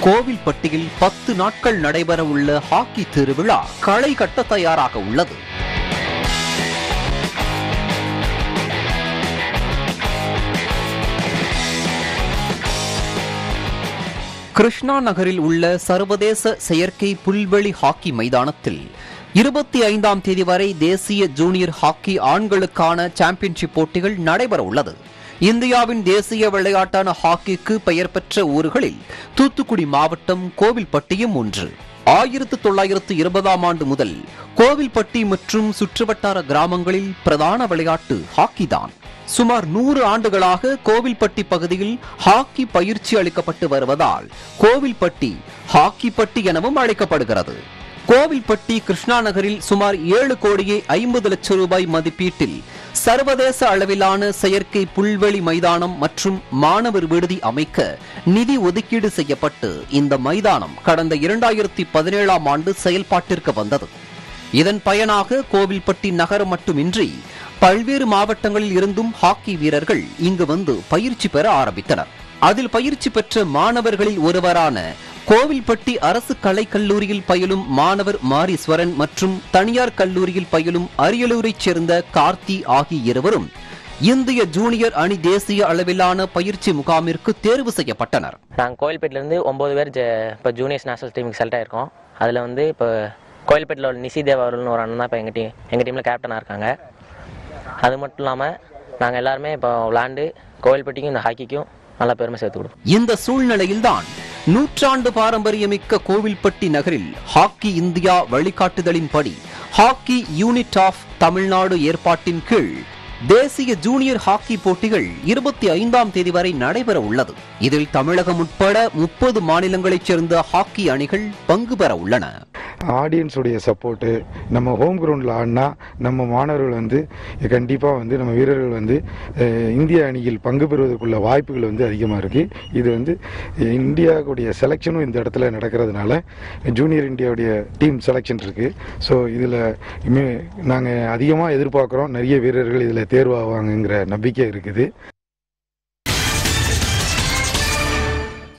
கோவில்பட்டியில் பத்து நாட்கள் நடைபெற உள்ள ஹாக்கி திருவிழா களை கட்ட தயாராக உள்ளது கிருஷ்ணா நகரில் உள்ள சர்வதேச செயற்கை புல்வெளி ஹாக்கி மைதானத்தில் இருபத்தி ஐந்தாம் தேதி வரை தேசிய ஜூனியர் ஹாக்கி ஆண்களுக்கான சாம்பியன்ஷிப் போட்டிகள் நடைபெற உள்ளது இந்தியாவின் தேசிய விளையாட்டான ஹாக்கிக்கு பெயர் பெற்ற ஊர்களில் தூத்துக்குடி மாவட்டம் கோவில்பட்டியும் ஒன்று ஆயிரத்து தொள்ளாயிரத்து இருபதாம் ஆண்டு முதல் கோவில்பட்டி மற்றும் சுற்றுவட்டார கிராமங்களில் பிரதான விளையாட்டு ஹாக்கி தான் சுமார் நூறு ஆண்டுகளாக கோவில்பட்டி பகுதியில் ஹாக்கி பயிற்சி அளிக்கப்பட்டு வருவதால் கோவில்பட்டி ஹாக்கிப்பட்டி எனவும் அழைக்கப்படுகிறது கோவில்பட்டி கிருஷ்ணா நகரில் சுமார் ஏழு கோடியே ஐம்பது லட்சம் ரூபாய் மதிப்பீட்டில் சர்வதேச அளவிலான செயற்கை புல்வெளி மைதானம் மற்றும் மாணவர் விடுதி அமைக்க நிதி ஒதுக்கீடு செய்யப்பட்டு இந்த மைதானம் கடந்த இரண்டாயிரத்தி பதினேழாம் ஆண்டு செயல்பாட்டிற்கு வந்தது இதன் பயனாக கோவில்பட்டி நகரம் மட்டுமின்றி பல்வேறு மாவட்டங்களில் இருந்தும் ஹாக்கி வீரர்கள் இங்கு வந்து பயிற்சி பெற ஆரம்பித்தனர் அதில் பயிற்சி பெற்ற மாணவர்களில் ஒருவரான கோவில்பட்டி அரசு கலைக் கல்லூரியில் பயிலும் மாணவர் மாரீஸ்வரன் மற்றும் தனியார் கல்லூரியில் பயிலும் அரியலூரைச் சேர்ந்த கார்த்தி ஆகிய இருவரும் இந்திய ஜூனியர் அணி தேசிய அளவிலான பயிற்சி முகாமிற்கு தேர்வு செய்யப்பட்டனர் நாங்கள் கோயில்பேட்டிலேருந்து ஒம்பது பேர் ஜ இப்போ ஜூனியர்ஸ் நேஷனல் டீமுக்கு செலக்ட் ஆயிருக்கோம் அதில் வந்து இப்போ கோயில்பேட்டில் உள்ள நிசி தேவ் அவர்கள்னு ஒரு அண்ணன் தான் இப்போ எங்கள் டீம் எங்கள் டீமில் கேப்டனாக இருக்காங்க அது மட்டும் இல்லாமல் நாங்கள் எல்லாருமே இப்போ விளாண்டு கோயில்பட்டிக்கும் இந்த ஹாக்கிக்கும் நல்லா பெருமை சேர்த்து கொடுப்போம் இந்த சூழ்நிலையில்தான் நூற்றாண்டு பாரம்பரியமிக்க கோவில்பட்டி நகரில் ஹாக்கி இந்தியா வழிகாட்டுதலின்படி ஹாக்கி யூனிட் ஆஃப் தமிழ்நாடு ஏற்பாட்டின் கீழ் தேசிய ஜூனியர் ஹாக்கி போட்டிகள் இருபத்தி ஐந்தாம் தேதி வரை நடைபெற உள்ளது இதில் தமிழகம் உட்பட முப்பது மாநிலங்களைச் சேர்ந்த ஹாக்கி அணிகள் பங்கு பெற உள்ளன ஆடியன்ஸுடைய சப்போர்ட்டு நம்ம ஹோம் கிரவுண்டில் ஆடினா நம்ம மாணவர்கள் வந்து கண்டிப்பாக வந்து நம்ம வீரர்கள் வந்து அஹ், இந்திய அணியில் பங்கு பெறுவதற்குள்ள வாய்ப்புகள் வந்து அதிகமாக இருக்குது இது வந்து இந்தியாவுடைய செலெக்ஷனும் இந்த இடத்துல நடக்கிறதுனால ஜூனியர் இந்தியாவுடைய டீம் செலெக்ஷன் இருக்குது ஸோ இதில் நாங்கள் அதிகமாக எதிர்பார்க்குறோம் நிறைய வீரர்கள் இதில் தேர்வாவாங்கங்கிற நம்பிக்கை இருக்குது